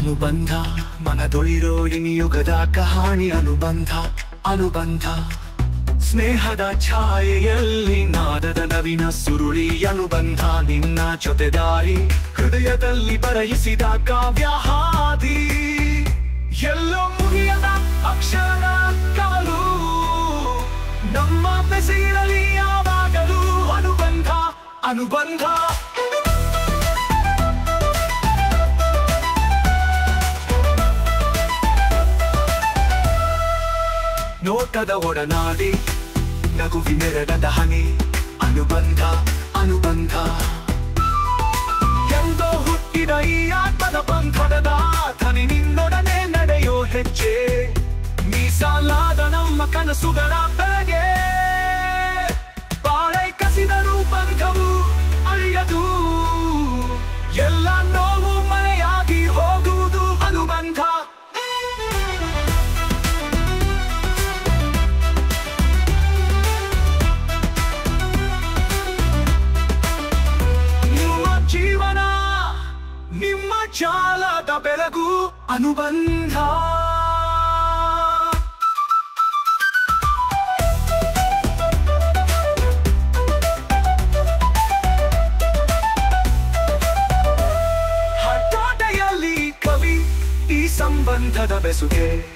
ಅನುಬಂಧ ಮನದೊಳಿರೋ ಇನಿಯುಗದ ಕಹಾಣಿ ಅನುಬಂಧ ಅನುಬಂಧ ಸ್ನೇಹದ ಛಾಯೆಯಲ್ಲಿ ನಾದದ ನವಿನ ಸುರುಳಿ ಅನುಬಂಧ ನಿನ್ನ ಜೊತೆದಾರಿ ಹೃದಯದಲ್ಲಿ ಬರೆಯಿಸಿದ ಕಾವ್ಯ ಹಾದಿ ಎಲ್ಲೋ ಮುಗಿಯದ ಅಕ್ಷರ ಕವಲು ನಮ್ಮ ಬೆಸೆಯಿರಲಿ ಯಾವಾಗಲೂ ಅನುಬಂಧ ಅನುಬಂಧ ನೋಟದ ಒಡನಾಡಿ ನಗುವಿನೆರಡದ ಹನಿ ಅನುಬಂಧ ಅನುಬಂಧ ಎಂದೋ ಹುಟ್ಟಿದ ಈ ಆತ್ಮದ ಬಂಧನದ ಧನಿ ನಿನ್ನೊಡನೆ ನಡೆಯೋ ಹೆಜ್ಜೆ ಮೀಸಲಾದ ನಮ್ಮ ಕನಸುಗಳ ಬೆಳಗ್ಗೆ ಬಾಳೆ ಕಸಿದರೂ ಬಂಧವು ಅಳಿಯದು ಎಲ್ಲ ನೋವು ಮನೆಯಾಗಿ ಹೋಗುವುದು ಅನುಬಂಧ ನಿಮ್ಮ ಜೀವನ ನಿಮ್ಮ ಜಾಲದ ಬೆಳಗು ಅನುಬಂಧ ಹಠಾಟೆಯಲ್ಲಿ ಕವಿ ಈ ಸಂಬಂಧದ ಬೆಸುಗೆ